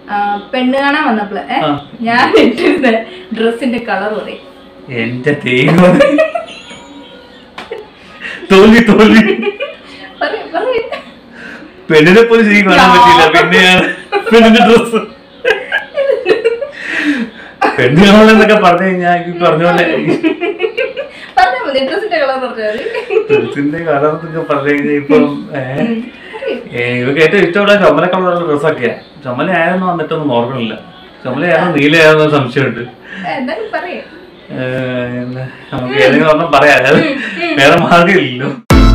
ആ, പെണ്ണ് കാണാൻ വന്നപ്പോള് ഏ, ആ. ഞാൻ ഇട്ടിരുന്ന ഡ്രസ്സിന്റെ കളർ പറയും എന്റെ ദൈവം തോൽവി തോൽവി പറയും പറയും പെണ്ണിനെ പോലും ശരിക്കും കാണാൻ പറ്റില്ല പിന്നെയാണ് പെണ്ണിന്റെ ഡ്രസ് പെണ്ണ് കാണലെന്നൊക്കെ പറഞ്ഞു കഴിഞ്ഞാൽ ഈ പറഞ്ഞ പോലെ പറഞ്ഞാൽ മതി ഡ്രസ്സിന്റെ കളർ പറഞ്ഞാൽ മതി ഡ്രസ്സിന്റെ കളർ എന്നൊക്കെ പറഞ്ഞു കഴിഞ്ഞാൽ ഇപ്പം ഏഹ് ഏ, ഇവർക്ക് ഏറ്റവും ഇഷ്ടമുള്ള ചുമല കളറുള്ള ഡ്രസ്സൊക്കെയാ ചുമല ആയെന്ന് വന്നിട്ടൊന്നും ഓർമ്മയില്ല ചുമലയാണോ നീലയാണോ എന്ന് സംശയമുണ്ട് എന്തായാലും പറയും ഏ, എന്താ, നമുക്ക് ഏതെങ്കിലും ഒരെണ്ണം പറയാം അതായത് വേറെ മാർഗമില്ലല്ലോ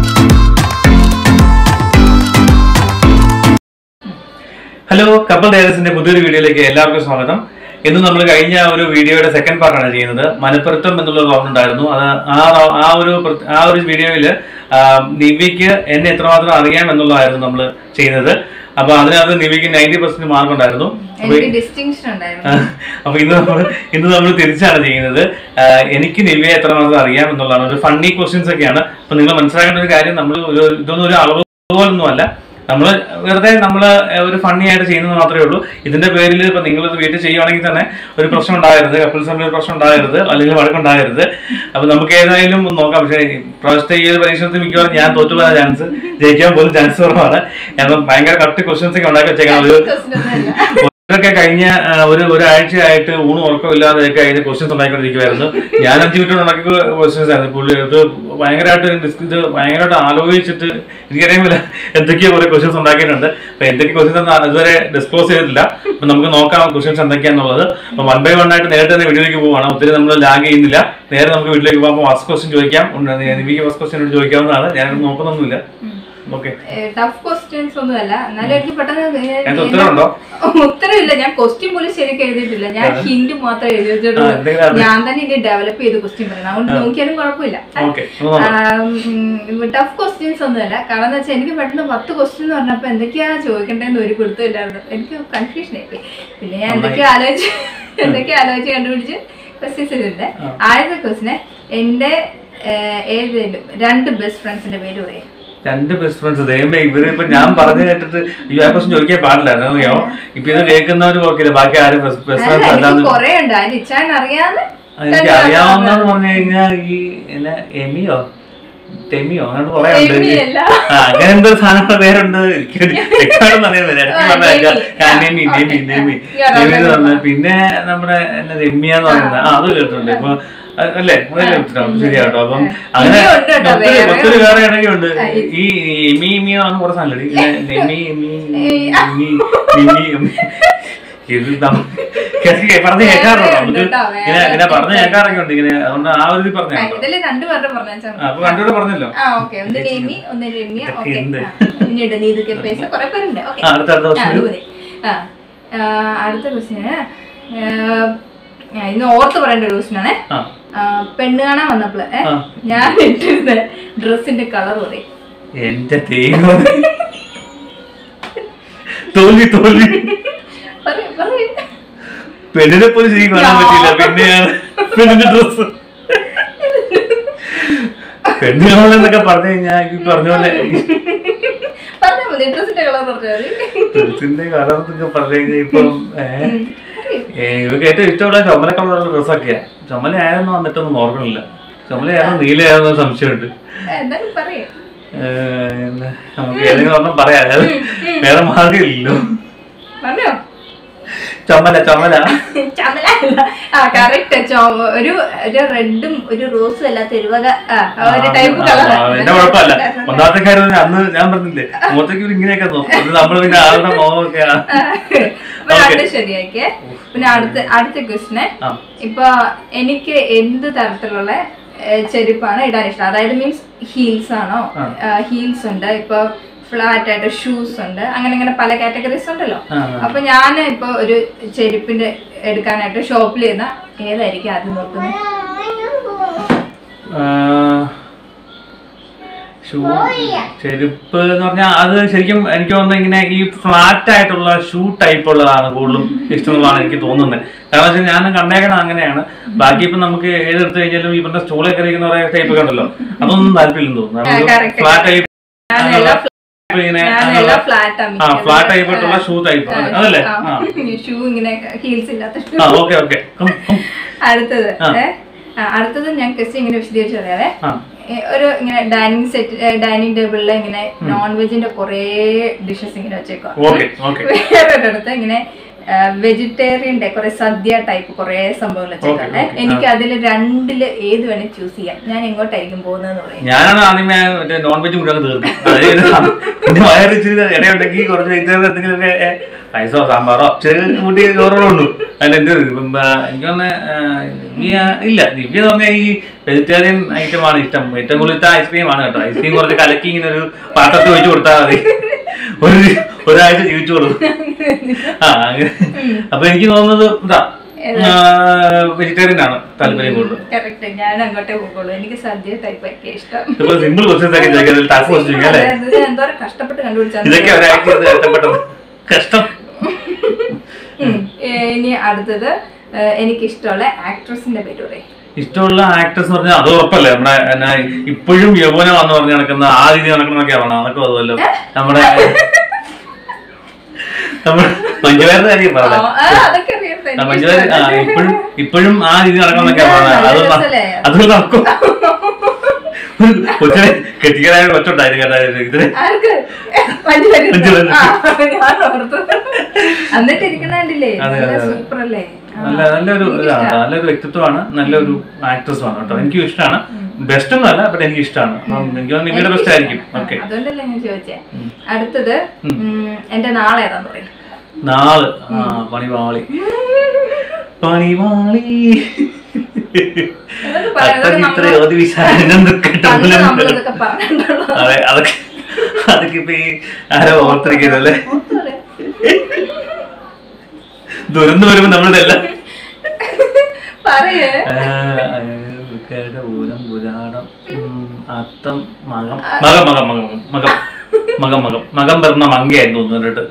ഹലോ കപ്പൽ ഡയറസിന്റെ പുതിയൊരു വീഡിയോയിലേക്ക് എല്ലാവർക്കും സ്വാഗതം ഇന്ന് നമ്മൾ കഴിഞ്ഞ ഒരു വീഡിയോയുടെ സെക്കൻഡ് പാർട്ടാണ് ചെയ്യുന്നത് മനപ്പുറത്വം എന്നുള്ള റൗണ്ട് ഉണ്ടായിരുന്നു അത് ആ റൗ- ആ ഒരു പ്രത്- ആ ഒരു വീഡിയോയിൽ നിവിക്ക് എന്നെ എത്രമാത്രം അറിയാം എന്നുള്ളതായിരുന്നു നമ്മൾ ചെയ്യുന്നത് അപ്പൊ അതിനകത്ത് നിവിക്ക് നയൻറ്റി പെർസെന്റ് മാർക്ക് ഉണ്ടായിരുന്നു അപ്പൊ എനിക്ക് ഡിസ്റ്റിങ്ഷൻ ഉണ്ടായിരുന്നു ആ, അപ്പൊ ഇന്ന് നമ്മൾ ഇന്ന് നമ്മൾ തിരിച്ചാണ് ചെയ്യുന്നത് ആ, എനിക്ക് നിവ്യെ എത്രമാത്രം അറിയാം എന്നുള്ളതാണ് ഒരു ഫണ്ണി ക്വസ്റ്റ്യൻസ് ഒക്കെയാണ് അപ്പൊ നിങ്ങൾ മനസ്സിലാക്കേണ്ട ഒരു കാര്യം നമ്മൾ ഒരു ഇതൊന്നും ഒരു അളവ് പോലൊന്നും അല്ല നമ്മൾ വെറുതെ നമ്മൾ ഒരു ഫണ്ണി ആയിട്ട് ചെയ്യുന്നത് മാത്രമേ ഉള്ളൂ ഇതിന്റെ പേരിൽ ഇപ്പൊ നിങ്ങൾ ഇത് വീട്ടിൽ ചെയ്യുവാണെങ്കിൽ തന്നെ ഒരു പ്രശ്നം ഉണ്ടാകരുത് കപ്പിൾസ് തമ്മിൽ ഒരു പ്രശ്നം ഉണ്ടാകരുത് അല്ലെങ്കിൽ വഴക്കുണ്ടാകരുത് അപ്പൊ നമുക്ക് ഏതായാലും ഒന്ന് നോക്കാം പക്ഷേ ഈ പ്രാവശ്യത്തെ ഈ ഒരു പരീക്ഷണത്തിൽ മിക്കവാറും ഞാൻ തോറ്റു പോകാൻ ചാൻസ് ജയിക്കാൻ പോലും ചാൻസ് കുറവാണ് കാരണം ഭയങ്കര കറക്റ്റ് ക്വസ്റ്റ്യൻസ് ഒക്കെ ഉണ്ടാക്കി വെച്ചേക്കണം ഒരു Question ഒന്നുമല്ല. ഇതൊക്കെ കഴിഞ്ഞ ആ, ഒരു ഒരാഴ്ചയായിട്ട് ഊണ് ഉറക്കമില്ലാതെ ഒക്കെ അതിന് ക്വസ്റ്റ്യൻസ് ഉണ്ടാക്കിക്കൊണ്ടിരിക്കുവായിരുന്നു ഞാൻ അഞ്ച് മിനിറ്റ് ഉണ്ടാക്കിയ ക്വസ്റ്റ്യൻസ് ആയിരുന്നു പുള്ളി ഇത് ഭയങ്കരമായിട്ട് ഡിസ്ക് ഇത് ഭയങ്കരമായിട്ട് ആലോചിച്ചിട്ട് എനിക്കറിയാമില്ല എന്തൊക്കെയോ കുറെ ക്വസ്റ്റ്യൻസ് ഉണ്ടാക്കിയിട്ടുണ്ട് അപ്പൊ എന്തൊക്കെ ക്വസ്റ്റ്യൻസ് ഇതുവരെ ഡിസ്ക്ലോസ് ചെയ്തിട്ടില്ല അപ്പൊ നമുക്ക് നോക്കാം ക്വസ്റ്റ്യൻസ് എന്തൊക്കെയാന്നുള്ളത് അപ്പൊ വൺ ബൈ വൺ ആയിട്ട് നേരത്തെ തന്നെ വീഡിയോയിലേക്ക് പോവാണ് ഒത്തിരി നമ്മൾ ലാഗ് ചെയ്യുന്നില്ല നേരെ നമുക്ക് വീട്ടിലേക്ക് പോകാം അപ്പോൾ ഫസ്റ്റ് ക്വസ്റ്റ്യൻ ചോദിക്കാം എനിക്ക് ഫസ്റ്റ് ക്വസ്റ്റ്യൻ ചോദിക്കാവുന്നതാണ് ഞാൻ നോക്കുന്നൊന്നുമില്ല ഓക്കെ ടഫ് ക്വസ്റ്റ്യൻസ് ഒന്നുമല്ല എന്നാലും എനിക്ക് പെട്ടെന്ന് അതിനകത്ത് ഉത്തരവുണ്ടോ? ഉത്തരവില്ല ഞാൻ ക്വസ്റ്റ്യൻ പോലും ശരിക്കും എഴുതിയിട്ടില്ല ഞാൻ ഹിന്റ് മാത്രമേ എഴുതി ആ, എന്തെങ്കിലും വെച്ചിട്ടുള്ളൂ അത് ഞാൻ തന്നെ ഇനി ഡെവലപ്പ് ചെയ്ത് ക്വസ്റ്റ്യൻ പറയണം അതുകൊണ്ട് നോക്കിയാലും കുഴപ്പമില്ല ഓക്കെ ടഫ് ക്വസ്റ്റ്യൻസ് ഒന്നുമല്ല കാരണം എന്ന് വെച്ചാൽ എനിക്ക് പെട്ടെന്ന് പത്ത് ക്വസ്റ്റ്യൻ എന്ന് പറഞ്ഞപ്പോ എന്തൊക്കെയാ ചോദിക്കേണ്ടതെന്ന് ഒരു പിടുത്തമില്ലായിരുന്നു എനിക്ക് കൺഫ്യൂഷൻ ആയി പിന്നെ ഞാൻ എന്തൊക്കെയോ ആലോചിച്ച് എന്തൊക്കെയോ ആലോചിച്ച് കണ്ടുപിടിച്ച് ക്വസ്റ്റ്യൻസ് ഇടുന്നുണ്ട് ആദ്യത്തെ ക്വസ്റ്റിന് എന്റെ ഏഹ്, ഏതേലും രണ്ട് ബെസ്റ്റ് ഫ്രണ്ട്സിന്റെ പേര് പറയാം രണ്ട് ബെസ്റ്റ് ഫ്രണ്ട്സ് ദൈവമേ ഇവര് ഇപ്പൊ ഞാൻ പറഞ്ഞു കേട്ടിട്ട് ഈ ആ ക്വസ്റ്റ്യൻ ചോദിക്കാൻ പാടില്ലായിരുന്നു അറിയോ ഇപ്പൊ ഇത് കേൾക്കുന്നവർ ഓർക്കില്ല ബാക്കി ആരും ബെസ്റ്റ് അല്ല, ഫ്രണ്ട്സ് എനിക്ക് അല്ലാന്ന് കൊറേ ഉണ്ട് അതിന് ഇച്ചാൻ അറിയാതെ എനിക്ക് അറിയാവുന്നതെന്ന് പറഞ്ഞു കഴിഞ്ഞാൽ ഈ എന്നാ എമിയോ ടെമിയോ അങ്ങനെ കുറെ ഉണ്ട് എമിയല്ല. ആ അങ്ങനെ എന്തോ സാധനങ്ങളുടെ പേരുണ്ട് എനിക്ക് വ്യക്തമായിട്ടൊന്നും അറിയില്ല ഇടയ്ക്ക് ആ, പറഞ്ഞ നെമി. ആ, നെമി നെമി നെമി ഞാൻ നെമി എന്ന് അറിയാം. പറഞ്ഞ പിന്നെ നമ്മുടെ എന്നാ രമ്യ എന്ന് പറയുന്നത് ആ അത് കേട്ടിട്ടുണ്ട് ഇപ്പൊ അ- അല്ലേ അത് കേട്ടിട്ടുണ്ട് ശരിയാട്ടോ അപ്പം അങ്ങനെ ഇനിയും ഉണ്ട് കേട്ടോ, ഒത്തിരി വേറെ. ഒത്തിരി വേറെ ഇടയ്ക്ക് ഉണ്ട് ആ, ഈ എമി എമി ആണ് കുറെ സാധനം നെമി എമി എമി എമി എമി ഇത് നമ്മ- കേൾക്ക് പറഞ്ഞ് കേൾക്കാറുണ്ടോ വേറെ നമുക്ക് ഉണ്ട് കേട്ടോ, ഇങ്ങനെ വേറെ ഇങ്ങനെ പറഞ്ഞ് കേൾക്കാറൊക്കെ ഉണ്ട് ഇങ്ങനെ അതുകൊണ്ട് ആ ഒരു ഇത് പറഞ്ഞു ഇതില് രണ്ടു പേരുടെ പറഞ്ഞാൽ അപ്പൊ കണ്ടുകൂടെ പറഞ്ഞല്ലോ ആ ഓക്കെ ഒന്ന് രേമി ഒന്ന് രമ്യ ഇതൊക്കെ ഓക്കെ എന്ത്? പിന്നീട് നീ ഇതൊക്കെ പേസ കുറെ പേരുണ്ട് ഓക്കെ ആ, അടുത്ത അടുത്ത ആ, അത് ക്വസ്റ്റ്യൻ മതി. ആ, ആ, അടുത്ത ക്വസ്റ്റിന് ഇന്ന് ഓർത്ത് പറയേണ്ട ഒരു ക്വസ്റ്റ്യൻ ആണ് ആ പെണ്ണ് കാണാൻ വന്നപ്പോള് ഏ, ആ. ഞാൻ ഇട്ടിരുന്ന ഡ്രസ്സിന്റെ കളർ പറയും എന്റെ ദൈവം തോൽവി തോൽവി പറയും പറയും പെണ്ണിനെ പോലും ശരിക്കും കാണാൻ പറ്റില്ല പിന്നെയാണ് പെണ്ണിന്റെ ഡ്രസ് പെണ്ണ് കാണലെന്നൊക്കെ പറഞ്ഞു കഴിഞ്ഞാൽ ഈ പറഞ്ഞ പോലെ പറഞ്ഞാൽ മതി ഡ്രസ്സിന്റെ കളർ പറഞ്ഞാൽ മതി ഡ്രസ്സിന്റെ കളർ എന്നൊക്കെ പറഞ്ഞു കഴിഞ്ഞാൽ ഇപ്പം ഏഹ് ഏ, ഇവർക്ക് ഏറ്റവും ഇഷ്ടമുള്ള ചുമല കളറുള്ള ഡ്രസ്സൊക്കെയാ ചുമല ആയെന്ന് വന്നിട്ടൊന്നും ഓർമ്മയില്ല ചുമലയാണോ നീലയാണോ എന്ന് സംശയമുണ്ട് എന്തായാലും പറയും ഏ, എന്താ, നമുക്ക് ഏതെങ്കിലും ഒരെണ്ണം പറയാം അതായത് വേറെ മാർഗമില്ലല്ലോ പറഞ്ഞോ ചുമല ചുമല ചമല അല്ല. ആ കറക്റ്റ് ഒരു ഒരു റെഡും ഒരു റോസും അല്ലാത്ത ഒരു വക ആ, ആ ഒരു ടൈപ്പ് കളർ ആ, എന്റെ കുഴപ്പമില്ല ഒന്നാമത്തെ കാര്യം എന്ന് അന്ന് ഞാൻ പറഞ്ഞില്ലേ മുഖത്തേക്ക് ഒരു ഇങ്ങനെയൊക്കെ നോക്കും അത് നമ്മൾ പിന്നെ ആളുടെ മുഖമൊക്കെ അപ്പൊ രണ്ട് ശരിയാക്കിയേ പിന്നെ അടുത്ത അടുത്ത ക്വസ്റ്റിന് ആ. ഇപ്പൊ എനിക്ക് എന്ത് തരത്തിലുള്ള ഏ, ചെരുപ്പാണ് ഇടാൻ ഇഷ്ടം അതായത് മീൻസ് ഹീൽസ് ആണോ ഹീൽസ് ഉണ്ട് ഇപ്പൊ ഫ്ലാറ്റ് ആയിട്ട് ഷൂസ് ഉണ്ട് അങ്ങനെ അങ്ങനെ പല കാറ്റഗറീസ് ഉണ്ടല്ലോ ആ, അപ്പൊ ഞാൻ ഇപ്പൊ ഒരു ചെരുപ്പിന്റെ എടുക്കാനായിട്ട് ഷോപ്പിൽ ഇരുന്ന ഏതായിരിക്കും ആദ്യം നോക്കുന്നത് ഷൂ ചെരുപ്പ് എന്ന് പറഞ്ഞാൽ അത് ശരിക്കും എനിക്ക് തോന്നുന്നു ഇങ്ങനെ ഈ ഫ്ലാറ്റ് ആയിട്ടുള്ള ഷൂ ടൈപ്പ് ഉള്ളതാണ് കൂടുതലും ഇഷ്ടമുള്ളതാണ് എനിക്ക് തോന്നുന്നത് കാരണം വെച്ചാൽ ഞാൻ കണ്ടേക്കണം അങ്ങനെയാണ് ബാക്കി ഇപ്പൊ നമുക്ക് ഏതെടുത്ത് കഴിഞ്ഞാലും ഈ പറഞ്ഞ സ്റ്റൂളൊക്കെ ഇരിക്കുന്ന കുറെ ടൈപ്പ് ഒക്കെ ഉണ്ടല്ലോ അതൊന്നും താല്പര്യം തോന്നുന്നു correct. ഫ്ലാറ്റ് ടൈപ്പ് ഞാനെല്ലാം ഇങ്ങനെ ഞാനെല്ലാം ഫ്ലാറ്റ് ആ ഫ്ലാറ്റ് ആയിട്ടുള്ള ഷൂ ടൈപ്പ് അതല്ലേ ആ ഷൂ ഇങ്ങനെ ഹീൽസ് ഇല്ലാത്ത shoe. ആ ഓക്കെ ഓക്കെ അടുത്തത് ആ. ഏ, ആ, അടുത്തത് ഞാൻ ക്വസ്റ്റ്യൻ ഇങ്ങനെ വിശദീകരിച്ച് പറയാവേ ആ ഏ, ഒരു ഇങ്ങനെ ഡൈനിങ് സെറ്റ് ഡൈനിങ് ടേബിളിൽ ഇങ്ങനെ നോൺ വെജിന്റെ കുറേ ഡിഷസ് ഇങ്ങനെ വെച്ചേക്കുക ഓക്കെ ഓക്കെ വേറൊരിടത്ത് ഇങ്ങനെ വെജിറ്റേറിയന്റെ കുറെ സദ്യ ടൈപ്പ് കുറെ സംഭവങ്ങൾ വെച്ചേക്കല്ലേ Okay, okay. എനിക്ക് അതിൽ രണ്ടില് ഏത് വേണേ ചൂസ് ചെയ്യാം ഞാൻ എങ്ങോട്ടായിരിക്കും പോകുന്നതെന്ന് പറയും ഞാനാണ് ആദ്യമേ മറ്റേ നോൺ വെജ് മുഴുവൻ തീർക്കും അതായത് പിന്നെ വയറ് ഇച്ചിരി ഇടയുണ്ടെങ്കിൽ കുറച്ച് വെജിറ്റേറിയൻ എന്തെങ്കിലുമൊക്കെ ഏ, പൈസോ സാമ്പാറോ ചെറിയ കൂട്ടി ചോറുള്ളൂ അതിൽ എന്ത് ഇപ്പം, ആ, എനിക്ക് തോന്നുന്നെ, ആ, ദിവ്യ ഇല്ല ദിവ്യ എന്ന് പറഞ്ഞാൽ ഈ വെജിറ്റേറിയൻ ഐറ്റം ആണ് ഇഷ്ടം ഏറ്റവും കൂടുതൽ ഇഷ്ടം ഐസ്ക്രീം ആണ് കേട്ടോ ഐസ്ക്രീം കുറച്ച് കലക്കി ഇങ്ങനെ ഒരു പാത്രത്തിൽ വെച്ച് കൊടുത്താൽ മതി ഒരു ഒരാഴ്ച ജീവിച്ചോളൂ ആ അങ്ങനെ അപ്പൊ എനിക്ക് തോന്നുന്നത് ഇതാ വെജിറ്റേറിയൻ ആണ് താല്പര്യം കൂടുതൽ കറക്റ്റ് ഞാൻ അങ്ങോട്ടേ പോകുള്ളൂ എനിക്ക് സദ്യ ടൈപ്പ് ഒക്കെ ഇഷ്ടം ഇപ്പൊ സിമ്പിൾ ക്വസ്റ്റ്യൻസ് ഒക്കെ ചോദിക്കാം ടഫ് ക്വസ്റ്റ്യൻ അല്ലേ അതെ, അത് ഞാൻ എന്തോരം കഷ്ടപ്പെട്ട് കണ്ടുപിടിച്ചാൽ ഇതൊക്കെ ഒരാഴ്ച ഇഷ്ടപ്പെട്ടത് കഷ്ടം ഇനി അടുത്തത് ഏഹ്, എനിക്കിഷ്ടമുള്ള ആക്ട്രസിന്റെ പേര് പറയും ഇഷ്ടമുള്ള ആക്ടേഴ്സ് എന്ന് പറഞ്ഞാൽ അത് ഉറപ്പല്ലേ നമ്മുടെ എന്നാ ഇപ്പോഴും യൗവനമാന്ന് പറഞ്ഞ് നടക്കുന്ന ആ രീതി നടക്കുന്നൊക്കെ ആവണം അതൊക്കെ അതുമല്ലോ നമ്മുടെ നമ്മുടെ മഞ്ജുവാരുടെ കാര്യം പറഞ്ഞത് ആ, അതൊക്കെ അറിയാം എനിക്ക് മഞ്ജുവാര് ആ ഇഷ്ടമാണ്. ഇപ്പോഴും ഇപ്പോഴും ആ രീതി നടക്കുന്നൊക്കെ പറഞ്ഞത് അത് നല്ല ന- രസല്ലേ? അത് നടക്കും കൊച്ചിനെ കെട്ടിക്കാനായ കൊച്ചുണ്ടായിരുന്നു കേട്ടോ ഇതിന് ആർക്ക്? മഞ്ജുവാരി. മഞ്ജുവാരി. ആ, ഞാൻ ഓർത്തു. എന്നിട്ട് ഇരിക്കുന്ന കണ്ടില്ലേ അതെ, നല്ല അതെ, അതെ. സൂപ്പർ അല്ലേ ആ, നല്ല നല്ലൊരു എനിക്കിഷ്ടാ. ഇതാണ് നല്ലൊരു വ്യക്തിത്വമാണ് നല്ലൊരു ആക്ട്രസും ആണ് കേട്ടോ എനിക്ക് ഇഷ്ടമാണ് ബെസ്റ്റ് ഒന്നും അല്ല ബട്ട് എനിക്ക് ഇഷ്ടമാണ് എനിക്ക് തോന്നുന്നു നിങ്ങളുടെ ബെസ്റ്റ് ആയിരിക്കും ആ, ഓക്കെ അതുകൊണ്ടല്ലേ ഞാൻ ചോദിച്ചേ അടുത്തത് ഉം, എന്റെ നാളെ ഏതാന്ന് പറയും നാള് ആ പണിവാളി പണിവാളി അതൊക്കെ പറയാം. അതൊക്കെ അത്തമിത്ര നമ്മള് ജ്യോതി വിശാലനം പണ്ട് നമ്മളിതൊക്കെ പറഞ്ഞിട്ടുള്ളൂ അതെ അതൊക്കെ അതൊക്കെ ഇപ്പൊ ഈ ആരോ ഓർത്തിരിക്കുന്നല്ലേ ഓർത്തു പറയാം. ദുരന്തം വരുമ്പോ നമ്മളിതെല്ലാം പറയേ ഊരം പുരാണം ഉം, അത്തം മകം മകം മകം മകം മകം മകം മകം മകം പറഞ്ഞ മങ്കയായിരുന്നു തോന്നുന്നിട്ട്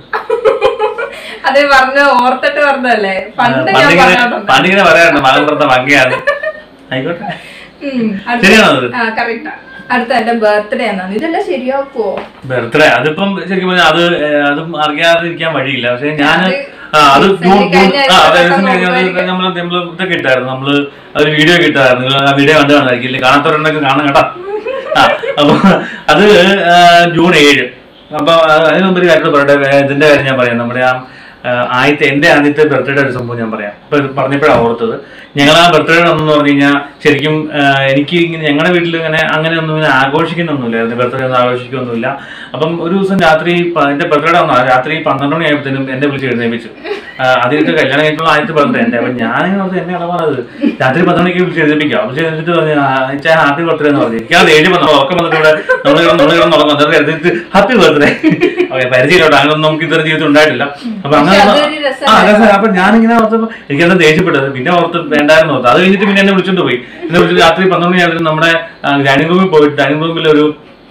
അതെ പറഞ്ഞ ഓർത്തിട്ട് പറഞ്ഞതല്ലേ പണ്ട് ഞാൻ പണ്ടിങ്ങനെ പറഞ്ഞിട്ടുണ്ട് പണ്ടിങ്ങനെ പറയാറുണ്ട് മകം പറഞ്ഞ മങ്കയാണ് ആയിക്കോട്ടെ ഉം, അടുത്ത- ശരിയാണോ അത്? ആ കറക്റ്റാ അടുത്ത എന്റെ ബർത്ത്ഡേ എന്നാണ് ഇതെല്ലാം ശരിയാക്കുവോ ബർത്ത്ഡേ അതിപ്പം ശരിക്കും പറഞ്ഞാൽ അത് ഏഹ്, അതും അറിയാതിരിക്കാൻ വഴിയില്ല പക്ഷെ ഞാൻ അത് ആ അത് ജൂൺ ജൂൺ കഴിഞ്ഞ ആ ആഴ്ച അതെ ഒക്കെ നമ്മൾ നോക്കുമായിരിക്കും. നമ്മൾ നമ്മൾ ഇതൊക്കെ ഇട്ടായിരുന്നു നമ്മള് ഒരു വീഡിയോ ഒക്കെ ഇട്ടായിരുന്നു നിങ്ങൾ ആ വീഡിയോ കണ്ടു കാണാതിരിക്കില്ല കാണാത്തവരുണ്ടെങ്കിൽ കാണാം കേട്ടോ ആ അപ്പൊ അത് ആ, ജൂൺ ഏഴ് അപ്പൊ അത് അതിന് മുമ്പ് ഒരു കാര്യം പറയട്ടെ ഏ, ഇതിന്റെ കാര്യം ഞാൻ പറയാം നമ്മുടെ ആ ആ, ആദ്യത്തെ എന്റെ ആദ്യത്തെ ബർത്ത്ഡേ ഒരു സംഭവം ഞാൻ പറയാം ഇപ്പൊ ഇത് പറഞ്ഞപ്പോഴാണ് ഓർത്തത് ഞങ്ങൾ ആ ബർത്ത്ഡേ എന്ന് പറഞ്ഞു കഴിഞ്ഞാൽ ശരിക്കും ആ, എനിക്ക് ഇങ്ങനെ ഞങ്ങളുടെ വീട്ടിൽ ഇങ്ങനെ അങ്ങനെ ഒന്നും ഇങ്ങനെ ആഘോഷിക്കുന്നൊന്നുമില്ലായിരുന്നു ബർത്ത്ഡേ ഒന്നും ആഘോഷിക്കൊന്നുമില്ല അപ്പം ഒരു ദിവസം രാത്രി പ- എന്റെ ബർത്ത്ഡേ വന്നു രാത്രി പന്ത്രണ്ട് മണി ആയപ്പോഴത്തേനും എന്നെ വിളിച്ച് എഴുന്നേപ്പിച്ചു ആ, ആദ്യത്തെ കല്യാണം കഴിഞ്ഞിട്ടുള്ള ആദ്യത്തെ ബർത്ത്ഡേ എന്റെ അപ്പൊ ഞാനിങ്ങനെ ഓർത്ത് എന്നെ ഇടപാടത് രാത്രി പന്ത്രണ്ട് മണിക്ക് വിളിച്ച് എഴുന്നേപ്പിക്കാം അപ്പൊ എഴുന്നിട്ട് പറഞ്ഞു അച്ഛാ ഹാപ്പി ബർത്ത്ഡേ എന്ന് പറഞ്ഞു എനിക്ക് ആ ദേഷ്യം വന്നു ഉറക്കം വന്നിട്ട് ഇവിടെ നമ്മൾ നമ്മൾ തുടങ്ങും എന്നിട്ട് എഴുതിട്ട് ഹാപ്പി ബർത്ത്ഡേ ഓക്കെ പരിചയമില്ലോട്ടോ അങ്ങനൊന്നും നമുക്ക് ഇതുവരെ ജീവിതത്തിൽ ഉണ്ടായിട്ടില്ല അപ്പൊ അങ്ങനെ പക്ഷെ അതൊരു രസമല്ലേ? ആ രസം അപ്പൊ ഞാനിങ്ങനെ ഓർത്തപ്പോ എനിക്കത് ദേഷ്യപ്പെട്ടത് പിന്നെ ഓർത്ത് വേണ്ടായിരുന്നു ഓർത്ത് അത് കഴിഞ്ഞിട്ട് പിന്നെ എന്നെ വിളിച്ചോണ്ട് പോയി എന്നെ വിളിച്ചിട്ട് രാത്രി പന്ത്രണ്ട് മണിയായിരുന്നു നമ്മുടെ ഡൈനിങ് റൂമിൽ പോയിട്ട് ഡൈനിങ് റൂമിൽ ഒരു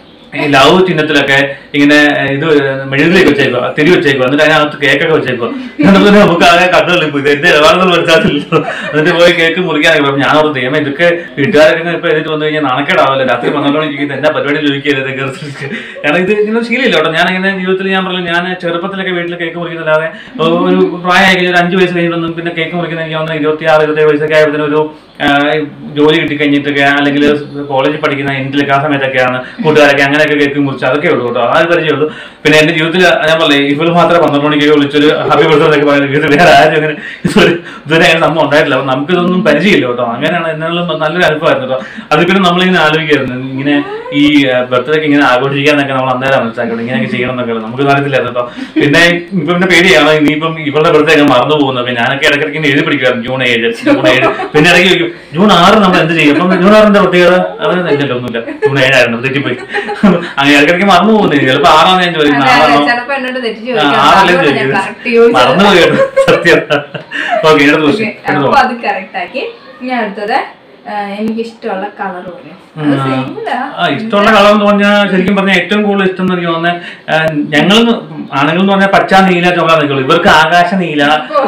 ഈ ലവ് ചിഹ്നത്തിലൊക്കെ ഇങ്ങനെ ഇത് മെഴുകിലേക്ക് വെച്ചേക്കുക തിരി വെച്ചേക്കുക എന്നിട്ട് അതിനകത്ത് കേക്കൊക്കെ വെച്ചേക്കുക എന്നിട്ട് നമുക്ക് ആകെ കണ്ടുകളിൽ പോയി ഇത് എന്റെ ഇടപാടുകൾ മനസ്സിലാക്കില്ലല്ലോ എന്നിട്ട് പോയി കേക്ക് മുറിക്കാനൊക്കെ അപ്പൊ ഞാൻ ഓർത്ത് ദൈവം ഇതൊക്കെ വീട്ടുകാരൊക്കെ ഇപ്പൊ എഴുതിട്ട് വന്നു കഴിഞ്ഞാൽ നാണക്കേടാവല്ലോ രാത്രി പന്ത്രണ്ട് മണിക്ക് ഇത് എന്നാ പരിപാടി ചോദിക്കരുത് കയറി കാരണം ഇത് ഇങ്ങനെ ശീലമില്ല കേട്ടോ ഞാൻ ഇങ്ങനെ ജീവിതത്തിൽ ഞാൻ പറഞ്ഞു ഞാൻ ചെറുപ്പത്തിലൊക്കെ വീട്ടിൽ കേക്ക് മുറിക്കുന്നില്ലാതെ ഒരു പ്രായമായി കഴിഞ്ഞാൽ ഒരു അഞ്ച് വയസ്സ് കഴിഞ്ഞിട്ടൊന്നും പിന്നെ കേക്ക് മുറിക്കുന്ന എനിക്ക് തോന്നുന്നു ഇരുപത്തി ആറ് ഇരുപത്തേഴ് വയസ്സൊക്കെ ആയപ്പോഴത്തേനും ഒരു ആ, ജോലി കിട്ടി കഴിഞ്ഞിട്ടൊക്കെ അല്ലെങ്കിൽ കോളേജിൽ പഠിക്കുന്ന എൻഡിലൊക്കെ ആ സമയത്തൊക്കെയാണ് കൂട്ടുകാരൊക്കെ അങ്ങനെയൊക്കെ കേക്ക് മുറിച്ച് അതൊക്കെ ഉള്ളൂ കേട്ടോ ആ ഒരു പരിചയമുള്ളൂ പിന്നെ എന്റെ ജീവിതത്തിൽ ഞാൻ പറഞ്ഞേ ഇവൾ മാത്രമേ പന്ത്രണ്ട് മണിക്കൊക്കെ വിളിച്ചൊരു ഹാപ്പി ബർത്ത്ഡേ എന്നൊക്കെ പറയുന്നത് ഇത് വേറെ ആരും അങ്ങനെ ഇതുവരെ ഇതുവരെ അങ്ങനെ സംഭവം ഉണ്ടായിട്ടില്ല അപ്പൊ നമുക്കിതൊന്നും പരിചയമില്ല കേട്ടോ അങ്ങനെയാണ് എന്നാലും നല്ലൊരു അനുഭവമായിരുന്നു കേട്ടോ അത് പിന്നെ നമ്മളിങ്ങനെ ആലോചിക്കായിരുന്നു ഇങ്ങനെ ഈ ബർത്ത്ഡേക്ക് ഇങ്ങനെ ആഘോഷിക്കാന്നൊക്കെ നമ്മൾ അന്നേരം മനസ്സിലാക്കണം ഇങ്ങനെയൊക്കെ ചെയ്യണം എന്നൊക്കെ നമുക്ക് അറിയത്തില്ലായിരുന്നു കേട്ടോ പിന്നെ ഇപ്പൊ പിന്നെ പേടിയാണ് ഇനിയിപ്പം ഇവളുടെ ബർത്ത്ഡേ ഒക്കെ മറന്നു പോകുന്നത് പിന്നെ ഞാനൊക്കെ ഇടയ്ക്കിടയ്ക്ക് ഇങ്ങനെ എഴുതി പിടിക്കുമായിരുന്നു ജൂൺ ഏഴ് ജൂൺ ഏഴ് പിന്നെ ഇടയ്ക്ക് ചോദിക്കും ജൂൺ ആറ് നമ്മൾ എന്ത് ചെയ്യും അപ്പം ജൂൺ ആറിന്റെ പ്രത്യേകത അങ്ങനെ ഇല്ലല്ലോ ഒന്നുമില്ല ജൂൺ ഏഴായിരുന്നു തെറ്റിപ്പോയി അങ്ങനെ ഇടയ്ക്കിടയ്ക്ക് മറന്നു പോകുന്നില്ല ചിലപ്പോൾ ആറാന്ന് ഞാൻ ചോദിക്കുന്നത് അതെ, അതെ, ആറാണോ ചിലപ്പോ എന്നോട് തെറ്റ് ആ, ചോദിക്കാം ആറല്ലേ അതുകൊണ്ട് ഞാൻ ചോദിക്കുന്നത് correct ചോദിച്ചത്. മറന്നു പോയി കേട്ടോ. സത്യം ഓക്കെ എടുത്ത് ഓക്കേ, എടുത്തു അപ്പൊ അത് കറക്റ്റ് ആക്കി ഇനി അടുത്തത് ആ, എനിക്ക് ഇഷ്ടമുള്ള കളർ പറയും അത് simple ആ. ആ ഇഷ്ടമുള്ള കളർ എന്ന് പറഞ്ഞാൽ ശരിക്കും പറഞ്ഞാൽ ഏറ്റവും കൂടുതൽ ഇഷ്ടം എന്ന് എനിക്ക് തോന്നുന്നത് ഞങ്ങൾ ആണുങ്ങൾ എന്ന് പറഞ്ഞാൽ പച്ച നീല ചോള നിൽക്കുള്ളൂ ഇവർക്ക് ആകാശ നീല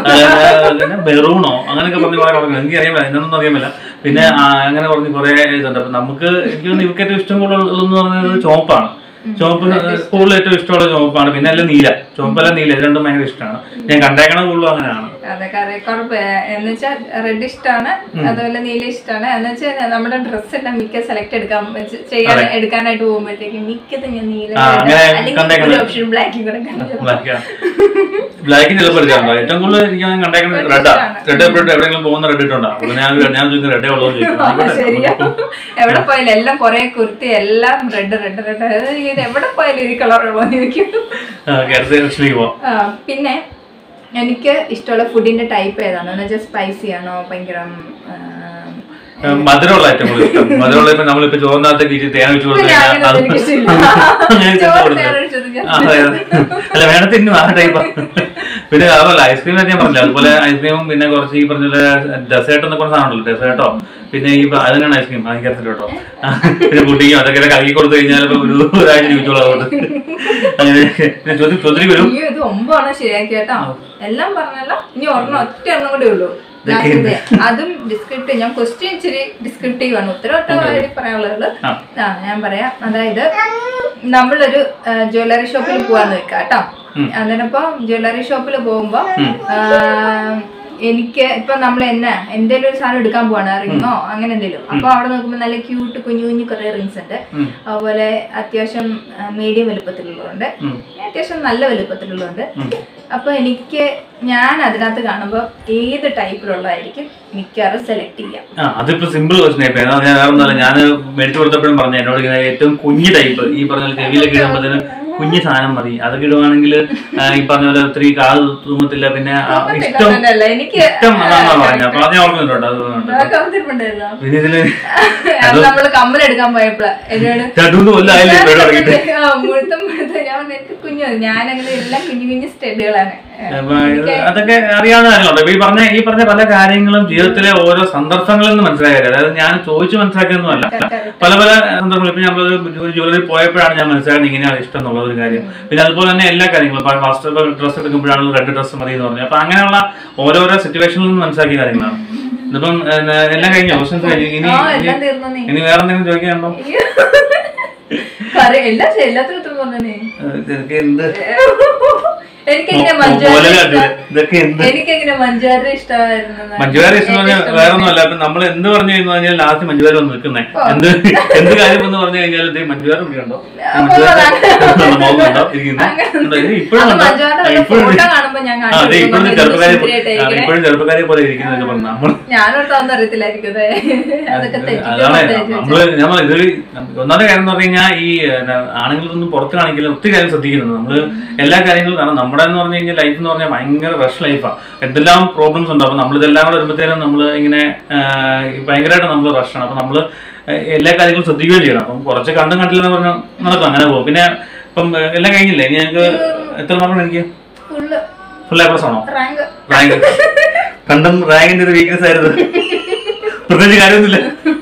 മെറൂണോ അങ്ങനെയൊക്കെ പറഞ്ഞ് കുറെ കളർ എനിക്ക് അറിയാൻ പറ്റില്ല എന്നൊന്നും അറിയാൻ പറ്റില്ല പിന്നെ ആ, അങ്ങനെ പറഞ്ഞ് കുറെ ഇതുണ്ട് അപ്പൊ നമുക്ക് എനിക്ക് തോന്നുന്നു ഇവർക്ക് ഏറ്റവും ഇഷ്ടം കൂടുതൽ എന്ന് പറയുന്നത് ചുവപ്പാണ് ചുവപ്പ് കൂടുതൽ ഏറ്റവും ഇഷ്ടമുള്ള ചുവപ്പാണ് പിന്നെ എല്ലാം നീല ചുവപ്പല്ല നീല ഇത് രണ്ടും ഭയങ്കര ഇഷ്ടമാണ് ഞാൻ കണ്ടേക്കണ കൂടുതലും അങ്ങനെയാണ് അതെ കറിക്കുറപ്പ് എന്ന് വെച്ചാൽ റെഡ് ഇഷ്ടമാണ് അതുപോലെ നീല ഇഷ്ടമാണ് എന്ന് വെച്ചാൽ നമ്മുടെ ഡ്രസ്സ് എല്ലാം മിക്ക സെലക്ട് എടുക്കാൻ വെച്ച് ചെയ്യാൻ എടുക്കാനായിട്ട് പോകുമ്പോഴത്തേക്ക് മിക്കത് ഞാൻ നീല ആ, red, അങ്ങനെ അല്ലെങ്കിൽ കണ്ടേക്കുന്നത്. ഒരു ഓപ്ഷൻ ബ്ലാക്കും കൂടെ കണ്ടു ബ്ലാക്ക് ബ്ലാക്കിന് ചിലപ്പോൾ എടുക്കാറുണ്ടോ ഏറ്റവും കൂടുതൽ എനിക്ക് കണ്ടേക്കുന്നത് റെഡാ റെഡ് എപ്പോഴും എവിടെയെങ്കിലും പോകുന്ന റെഡ് ഇട്ടുണ്ടോ അപ്പൊ ഞാൻ ഞാൻ ചോദിക്കുന്നത് റെഡേ ഉള്ളൂ ശരിയാ എവിടെ പോയാലും എല്ലാം കൊറേ കുർത്തി എല്ലാം റെഡ് റെഡ് റെഡ് ഇത് എവിടെ പോയാലും ഈ കളർ ഉള്ളൂ ചോദിക്കും കേരളത്തിലേക്ക് പോവാം ആ, പിന്നെ എനിക്ക് ഇഷ്ടമുള്ള ഫുഡിന്റെ ടൈപ്പ് ഏതാണ് എന്ന് വെച്ചാൽ സ്പൈസി ആണോ ഭയങ്കര ആ, ഏഹ് മധുരമുള്ള ഏറ്റവും കൂടുതൽ ഇഷ്ടം മധുരമുള്ള ഇപ്പൊ നമ്മളിപ്പോ ചോറിനകത്തേക്ക് ഇച്ചിരി തേൻ വെച്ച് കൊടുത്തു ഞാൻ കഴിഞ്ഞാൽ അത് അങ്ങനെ എനിക്കിഷ്ടമില്ല. അങ്ങനെ ചെന്ന് ചോറ് കൊടുത്തത്. തേൻ ഒഴിച്ചത് ഞാൻ ആ, അതെ, അതെ. അല്ല വേണം തിന്നു ആ ടൈപ്പ് പിന്നെ അതല്ല ഐസ്ക്രീം ഞാൻ പറഞ്ഞില്ല അതുപോലെ ഐസ്ക്രീമും പിന്നെ കുറച്ച് ഈ പറഞ്ഞ ഡെസേർട്ട് എന്നൊക്കെ പറഞ്ഞ സാധനമുണ്ടല്ലോ ഡെസേർട്ടോ പിന്നെ ഈ പ- അത് തന്നെയാണ് ഐസ്ക്രീം എനിക്കറിയില്ല കേട്ടോ പിന്നെ കുട്ടിക്കും അതൊക്കെ കഴുകി കൊടുത്തു കഴിഞ്ഞാൽ ഇപ്പൊ ഒരു ഒരാഴ്ച ജീവിച്ചോളാം അതുകൊണ്ട് അങ്ങനെ പിന്നെ ചോദ്യം ചോദ്യം വരും അയ്യോ ഇത് ഒമ്പതാണ് ശരിയാക്കി കേട്ടോ എല്ലാം പറഞ്ഞല്ലോ ഇനി ഒരെണ്ണം ഒറ്റ എണ്ണം കൂടെ ഉള്ളൂ ഇതൊക്കെ Last ത്തെ. അതും ഡിസ്ക്രിപ്റ്റീവ് ഞാൻ ക്വസ്റ്റ്യൻ ഇച്ചിരി ഡിസ്ക്രിപ്റ്റീവ് ആണ് ഉത്തരം ഒറ്റ കാര്യം പറയാനുള്ളത് ആ. ആ ഞാൻ പറയാം അതായത് നമ്മളൊരു ജ്വല്ലറി ഷോപ്പിൽ പോവാന്ന് വെക്കാം കേട്ടോ അതിനപ്പോ ജ്വല്ലറി ഷോപ്പിൽ പോകുമ്പോ ആ, എനിക്ക് ഇപ്പൊ നമ്മൾ എന്നെ എന്തെങ്കിലും ഒരു സാധനം എടുക്കാൻ പോവാണ് റിങ്ങോ അങ്ങനെ എന്തെങ്കിലും അപ്പൊ അവിടെ നോക്കുമ്പോ നല്ല ക്യൂട്ട് കുഞ്ഞു കുഞ്ഞു കുറെ റിങ്സ് ഉണ്ട് ഉം. അതുപോലെ അത്യാവശ്യം മീഡിയം വലുപ്പത്തിലുള്ളതുണ്ട് ഉം. അത്യാവശ്യം നല്ല വലുപ്പത്തിലുള്ളതുണ്ട് അപ്പൊ എനിക്ക് ഞാൻ അതിനകത്ത് കാണുമ്പോൾ ഏത് ടൈപ്പിലുള്ളതായിരിക്കും മിക്കവാറും സെലക്ട് ചെയ്യാം ആ അതിപ്പോ സിമ്പിൾ ക്വസ്റ്റൻ ആയിപ്പോ ഞാൻ വേറെ ഒന്നല്ല ഞാൻ മേടിച്ചു കൊടുത്തപ്പോഴും പറഞ്ഞു എന്നോട് ഇങ്ങനെ ഏറ്റവും കുഞ്ഞു ടൈപ്പ് ഈ പറഞ്ഞ പോലെ ചെവിയിലൊക്കെ ഇടുമ്പോഴത്തേന് കുഞ്ഞു സാധനം മതി അതൊക്കെ ഇടുവാണെങ്കിൽ ഈ പറഞ്ഞ പോലെ ഒത്തിരി കാത് തൂങ്ങത്തില്ല പിന്നെ ആ ഇഷ്ടം അല്ല എനിക്ക് ഇഷ്ടം അതാണെന്നാ പറഞ്ഞത് അപ്പൊ അത് ഞാൻ ഓർമ്മയുണ്ടോ അത് ഓർമ്മയുണ്ട്. കൗത്തിരിപ്പുണ്ടായിരുന്നോ പിന്നെ ഇതില് അത് നമ്മള് കമ്മലെടുക്കാൻ പോയപ്പോഴാ എന്നോട് രണ്ടു കൊല്ലമായില്ലേ ഇപ്പോഴും തുടങ്ങിയിട്ട് ആ, മുഴുത്ത മുഴുത്ത ഞാൻ പറഞ്ഞു, എനിക്ക് കുഞ്ഞു ഞാനങ്ങനെ എല്ലാം കുഞ്ഞു കുഞ്ഞു സ്റ്റെഡുകളാണ് അപ്പൊ ഇത് അതൊക്കെ അറിയാവുന്ന കാര്യങ്ങളുണ്ട് ഇപ്പൊ ഈ പറഞ്ഞ ഈ പറഞ്ഞ പല കാര്യങ്ങളും ജീവിതത്തിലെ ഓരോ സന്ദർഭങ്ങളിൽ നിന്ന് മനസ്സിലായ കാര്യം അതായത് ഞാൻ ചോദിച്ചു മനസ്സിലാക്കിയൊന്നുമല്ല പല പല സന്ദർഭങ്ങൾ ഇപ്പൊ നമ്മൾ ഒരു ജ്വല്ലറി പോയപ്പോഴാണ് ഞാൻ മനസ്സിലാക്കുന്നത് ഇങ്ങനെയാണ് ഇഷ്ടം എന്നുള്ള ഒരു കാര്യം പിന്നെ അതുപോലെ തന്നെ എല്ലാ കാര്യങ്ങളും ഇപ്പൊ ഫസ്റ്റ് ഡ്രസ്സ് എടുക്കുമ്പോഴാണ് റെഡ് ഡ്രസ്സ് മതി എന്ന് പറഞ്ഞു അപ്പൊ അങ്ങനെയുള്ള ഓരോരോ സിറ്റുവേഷനിൽ നിന്ന് മനസ്സിലാക്കിയ കാര്യങ്ങളാണ് ഇതിപ്പം ഏഹ്, എല്ലാം കഴിഞ്ഞോ ക്വസ്റ്റൻസ് കഴിഞ്ഞു ഇനി ആ എല്ലാം തീർന്നു നീ ഇനി വേറെ എന്തെങ്കിലും ചോദിക്കാനുണ്ടോ പറ എല്ലാം ശരി, എല്ലാത്തിനും ഉത്തരം പറഞ്ഞേ ഏഹ്, ഇതൊക്കെ എന്ത് എനിക്കെങ്ങനെ മഞ്ജുവാരി മോലലാട്ട് ഇഷ്ടം- ഇതൊക്കെ എന്ത് എനിക്കെങ്ങനെ മഞ്ജുവാരി ഇഷ്ടമായിരുന്നു മഞ്ജുവാരി ഇഷ്ടം പറഞ്ഞാൽ വേറെ ഒന്നുമല്ല അപ്പൊ നമ്മൾ എന്ത് പറഞ്ഞു കഴിഞ്ഞു കഴിഞ്ഞാൽ ലാസ്റ്റ് മഞ്ജുവാരി വന്ന് നിൽക്കുന്നേ എന്ത് എന്ത് കാര്യം എന്ന് പറഞ്ഞു കഴിഞ്ഞാൽ ഇത് മഞ്ജുവാരി ഇവിടെയുണ്ടോ നോക്കുന്നുണ്ടോ ഇരിക്കുന്നു ഇപ്പോഴും അത് മഞ്ജുവാരിയുടെ വല്ല ഇപ്പോഴും photo കാണുമ്പോ ഞാൻ ആ, കാണിച്ചു അതെ ഇപ്പോഴും കൊടുക്കും, ചെറുപ്പക്കാരെ എന്ത് സുന്ദരിയായിട്ടായിരിക്കണേ. ഇപ്പോഴും ചെറുപ്പക്കാരെ പോലെ ഇരിക്കുന്നതൊക്കെ പറഞ്ഞു നമ്മൾ ഞാനൊന്നും അറിയത്തില്ലായിരിക്കും ഇത്. അതൊക്കെ അതാണ് തെറ്റിക്കും നമ്മള് നമ്മൾ ഇതൊരു ഒന്നാമത്തെ കാര്യം എന്ന് പറഞ്ഞു കഴിഞ്ഞാൽ ഈ ആണുങ്ങളൊന്നും പുറത്ത് കാണിക്കില്ല ഒത്തിരി കാര്യം ശ്രദ്ധിക്കുന്നുണ്ട് നമ്മള് എല്ലാ കാര്യങ്ങളും കാരണം നമ്മുടെ എന്ന് പറഞ്ഞു കഴിഞ്ഞാൽ ലൈഫ് എന്ന് പറഞ്ഞാൽ ഭയങ്കര റഷ് ലൈഫാണ് എന്തെല്ലാം പ്രോബ്ലംസ് ഉണ്ട് അപ്പൊ നമ്മൾ ഇതെല്ലാം കൂടെ വരുമ്പോഴത്തേനും നമ്മൾ ഇങ്ങനെ ആ, ഭയങ്കരമായിട്ട് നമ്മൾ റഷാണ് അപ്പൊ നമ്മള് എല്ലാ കാര്യങ്ങളും ശ്രദ്ധിക്കുകയും ചെയ്യണം അപ്പം കുറച്ച് കണ്ടും കണ്ടില്ലെന്ന് പറഞ്ഞാൽ നടക്കും അങ്ങനെ പോകും പിന്നെ ഇപ്പം ഏ, എല്ലാം കഴിഞ്ഞില്ലേ ഇനി ഞങ്ങൾക്ക് എത്ര മാർക്കാണ് എനിക്ക് ഫുള്ള് ഫുൾ എ പ്ലസ് ആണോ റാങ്ക് റാങ്ക് കണ്ടും റാങ്കിന്റെ ഒരു വീക്ക്നെസ് ആയിരുന്നു പ്രത്യേകിച്ച് കാര്യമൊന്നുമില്ല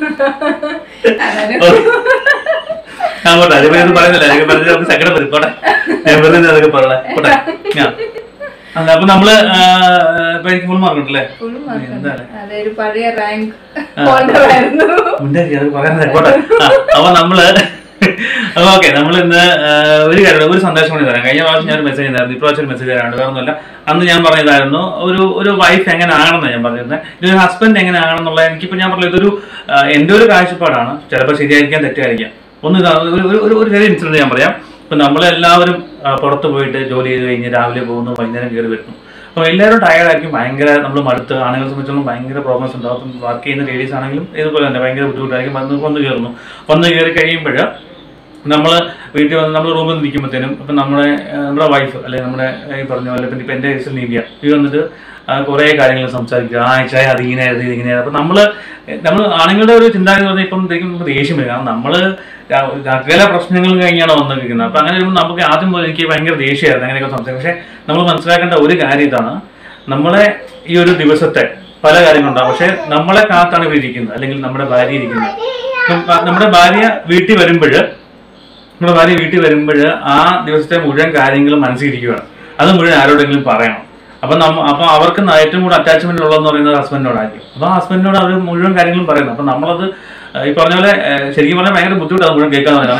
ആ പോട്ടെ അതിപ്പോ ഒന്നും പറയുന്നില്ല അതൊക്കെ പറഞ്ഞ് നമുക്ക് സങ്കടം വരും പോട്ടെ ഞാൻ വെറുതെ അതൊക്കെ പറയണേ പോട്ടെ ഞാൻ അല്ല അപ്പൊ നമ്മള് ആ, ഇപ്പൊ എനിക്ക് ഫുൾ മാർക്ക് ഉണ്ടല്ലേ ഫുൾ മാർക്ക് എന്താ അതെ ഒരു പഴയ റാങ്ക് ഹോൾഡർ ആയിരുന്നു ഉണ്ടായിരിക്കും അത് പറയാൻ പോട്ടെ ആ, അപ്പൊ നമ്മള് അപ്പൊ ഓക്കെ നമ്മൾ ഇന്ന് ആ, ഒരു കാര്യം ഒരു സന്ദേശം കൂടി തരാം കഴിഞ്ഞ പ്രാവശ്യം ഞാൻ ഒരു മെസ്സേജ് തരായിരുന്നു ഇപ്രാവശ്യം മെസ്സേജ് തരാനുണ്ട് വേറെ ഒന്നുമല്ല അന്ന് ഞാൻ പറഞ്ഞതായിരുന്നു ഒരു ഒരു വൈഫ് എങ്ങനെ ആകണമെന്ന് ഞാൻ പറഞ്ഞിരുന്നത് ഇതൊരു ഹസ്ബൻഡ് എങ്ങനെ ആകണം എന്നുള്ള എനിക്കിപ്പോ ഞാൻ പറഞ്ഞത് ഇതൊരു ആ, എൻ്റെ ഒരു കാഴ്ചപ്പാടാണ് ചിലപ്പോൾ ശരിയായിരിക്കാം തെറ്റായിരിക്കാം ഒന്ന് ഇതാ ഒരു ഒരു- ഒരു ഒരു ചെറിയ ഇൻസിഡന്റ് ഞാൻ പറയാം ഇപ്പൊ നമ്മളെല്ലാവരും ആ, പുറത്ത് പോയിട്ട് ജോലി ചെയ്ത് കഴിഞ്ഞ് രാവിലെ പോകുന്നു വൈകുന്നേരം കയറി വരുന്നു അപ്പോൾ എല്ലാവരും ടയർഡായിരിക്കും ഭയങ്കര നമ്മൾ മടുത്ത് ആണുങ്ങളെ സംബന്ധിച്ചോളം ഭയങ്കര പ്രോബ്ലംസ് ഉണ്ടാവും അപ്പം വർക്ക് ചെയ്യുന്ന ലേഡീസ് ആണെങ്കിലും ഇതുപോലെ തന്നെ ഭയങ്കര ബുദ്ധിമുട്ടായിരിക്കും വന്ന് വന്ന് കയറുന്നു വന്ന് കയറി കഴിയുമ്പോൾ നമ്മൾ വീട്ടിൽ വന്ന് നമ്മൾ റൂമിൽ നിൽക്കുമ്പോഴത്തേനും ഇപ്പം നമ്മുടെ ആ, നമ്മുടെ വൈഫ് അല്ലെങ്കിൽ നമ്മുടെ ആ, ഈ പറഞ്ഞ പോലെ ഇപ്പം എൻ്റെ കേസിൽ നീവിയ ഈ വന്നിട്ട് ആ, കുറേ കാര്യങ്ങൾ സംസാരിക്കുക ആ ചായ അത് ഇങ്ങനെയായിരുന്നു ഇത് ഇങ്ങനെയായിരുന്നു അപ്പം നമ്മൾ നമ്മൾ ആണുങ്ങളുടെ ഒരു ചിന്താഗതി പറഞ്ഞാൽ ഇപ്പം എന്തെങ്കിലും നമുക്ക് ദേഷ്യം വരും കാരണം നമ്മൾ സകല പ്രശ്നങ്ങളും കഴിഞ്ഞാണ് വന്നിരിക്കുന്നത് അപ്പം അങ്ങനെ വരുമ്പോൾ നമുക്ക് ആദ്യം മുതൽ എനിക്ക് ഭയങ്കര ദേഷ്യമായിരുന്നു അങ്ങനെയൊക്കെ സംസാരിക്കും പക്ഷേ നമ്മൾ മനസ്സിലാക്കേണ്ട ഒരു കാര്യം ഇതാണ് നമ്മളെ ഈ ഒരു ദിവസത്തെ പല കാര്യങ്ങളുണ്ടാവും പക്ഷെ നമ്മളെ കാത്താണ് ഇവർ ഇരിക്കുന്നത് അല്ലെങ്കിൽ നമ്മുടെ ഭാര്യ ഇരിക്കുന്നത് ഇപ്പം നമ്മുടെ ഭാര്യ വീട്ടിൽ വരുമ്പോൾ നമ്മുടെ ഭാര്യ വീട്ടിൽ വരുമ്പോൾ ആ ദിവസത്തെ മുഴുവൻ കാര്യങ്ങളും മനസ്സിലിരിക്കുകയാണ് അത് മുഴുവൻ ആരോടെങ്കിലും പറയണം അപ്പം നമ്മ അപ്പം അവർക്ക് ന- ഏറ്റവും കൂടുതൽ അറ്റാച്ച്മെന്റ് ഉള്ളതെന്ന് പറയുന്നത് ഹസ്ബൻഡിനോടായിരിക്കും അപ്പോൾ ആ ഹസ്ബൻഡിനോട് അവർ മുഴുവൻ കാര്യങ്ങളും പറയുന്നു അപ്പം നമ്മളത് ഏഹ്, ഈ പറഞ്ഞ പോലെ ഏഹ്, ശരിക്കും പറഞ്ഞാൽ ഭയങ്കര ബുദ്ധിമുട്ടാണ് മുഴുവൻ കേൾക്കാൻ പറയുന്നത് അങ്ങനെ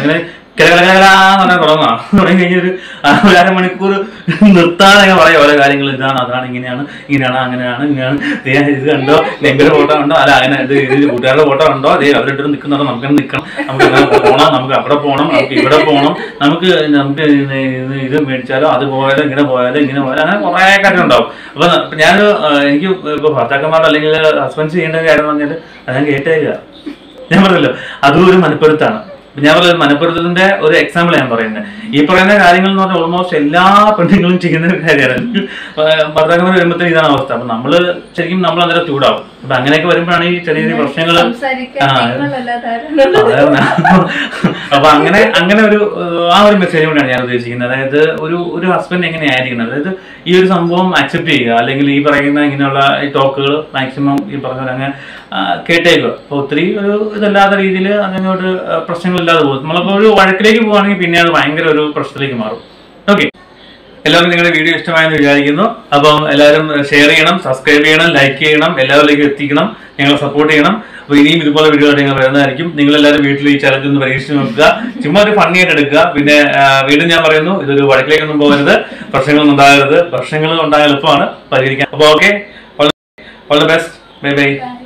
കിടകിടകിടാന്ന് പറഞ്ഞാൽ തുടങ്ങാം തുടങ്ങി കഴിഞ്ഞൊരു ഒരു അരമണിക്കൂർ നിർത്താതെ അങ്ങനെ പറയാം ഓരോ കാര്യങ്ങൾ ഇതാണ് അതാണ് ഇങ്ങനെയാണ് ഇങ്ങനെയാണ് അങ്ങനെയാണ് ഇങ്ങനെയാണ് ദേ ഇത് കണ്ടോ നെങ്കിന്റെ ഫോട്ടോ ഉണ്ടോ അല്ല അങ്ങനെ ഇത് ഇത് കൂട്ടുകാരുടെ ഫോട്ടോ ഉണ്ടോ അതേ അവരുടെ നിൽക്കുന്നുണ്ടോ നമുക്ക് നിൽക്കണം നമുക്ക് ഇവിടെ പോകണം നമുക്ക് അവിടെ പോകണം നമുക്ക് ഇവിടെ പോകണം നമുക്ക് നമുക്ക് ഇത് ഇത് ഇത് മേടിച്ചാലോ അത് പോയാലോ ഇങ്ങനെ പോയാലോ ഇങ്ങനെ പോയാലോ അങ്ങനെ കുറേ കാര്യം ഉണ്ടാവും അപ്പൊ ഞാൻ എനിക്ക് ഇപ്പൊ ഭർത്താക്കന്മാർ അല്ലെങ്കിൽ ഹസ്ബൻഡ്സ് ചെയ്യേണ്ട കാര്യം എന്ന് പറഞ്ഞാൽ അത് ഞാൻ കേട്ടേക്കുക ഞാൻ പറഞ്ഞല്ലോ അതും ഒരു മനപ്പുറത്താണ് ഞാൻ പറഞ്ഞത് മനപ്പുറത്തിന്റെ ഒരു എക്സാമ്പിൾ ഞാൻ പറയുന്നത് ഈ പറയുന്ന കാര്യങ്ങൾ എന്ന് പറഞ്ഞാൽ ഓൾമോസ്റ്റ് എല്ലാ പെണ്ണുങ്ങളും ചെയ്യുന്ന ഒരു കാര്യമാണ് ഭർത്താക്കന്മാർ വരുമ്പോഴത്തേക്കും ഇതാണ് അവസ്ഥ അപ്പൊ നമ്മള് ശരിക്കും നമ്മൾ അന്നേരം ചൂടാവും അപ്പൊ അങ്ങനെയൊക്കെ വരുമ്പോഴാണ് ഈ ചെറിയ ചെറിയ പ്രശ്നങ്ങൾ സംസാരിക്കാൻ ആ. നിങ്ങളല്ലാതെ അപ്പൊ അങ്ങനെ അങ്ങനെ ഒരു ഏഹ്, ആ ഒരു മെസ്സേജ് കൊണ്ടാണ് ഞാൻ ഉദ്ദേശിക്കുന്നത് അതായത് ഒരു ഒരു ഹസ്ബൻഡ് എങ്ങനെയായിരിക്കണം അതായത് ഈ ഒരു സംഭവം അക്സെപ്റ്റ് ചെയ്യുക അല്ലെങ്കിൽ ഈ പറയുന്ന ഇങ്ങനെയുള്ള ഈ ടോക്കുകൾ മാക്സിമം ഈ പറഞ്ഞ പോലെ അങ്ങ് ആ, കേട്ടേക്കുക അപ്പൊ ഒത്തിരി ഒരു ഇതല്ലാത്ത രീതിയിൽ അങ്ങനെയോട് പ്രശ്നങ്ങളില്ലാതെ പോകും നമ്മളിപ്പോ ഒരു വഴക്കിലേക്ക് പോവുകയാണെങ്കിൽ പിന്നെ അത് ഭയങ്കര ഒരു പ്രശ്നത്തിലേക്ക് മാറും ഓക്കെ എല്ലാവർക്കും നിങ്ങളുടെ വീഡിയോ ഇഷ്ടമായെന്ന് വിചാരിക്കുന്നു അപ്പം എല്ലാവരും ഷെയർ ചെയ്യണം സബ്സ്ക്രൈബ് ചെയ്യണം ലൈക്ക് ചെയ്യണം എല്ലാവരിലേക്കും എത്തിക്കണം ഞങ്ങളെ സപ്പോർട്ട് ചെയ്യണം അപ്പോൾ ഇനിയും ഇതുപോലെ വീഡിയോ ഞങ്ങൾ വരുന്നതായിരിക്കും നിങ്ങൾ എല്ലാവരും വീട്ടിൽ ഈ ചലഞ്ച് ഒന്ന് പരീക്ഷിച്ച് നോക്കുക ചുമ്മാ ഒരു ഫണ്ണി ആയിട്ട് എടുക്കുക പിന്നെ ആ, വീണ്ടും ഞാൻ പറയുന്നു ഇതൊരു വഴക്കിലേക്കൊന്നും പോകരുത് പ്രശ്നങ്ങളൊന്നും ഉണ്ടാകരുത് പ്രശ്നങ്ങൾ ഉണ്ടാകാൻ എളുപ്പമാണ് പരിഹരിക്കാൻ അപ്പോൾ okay all the best bye bye Bye.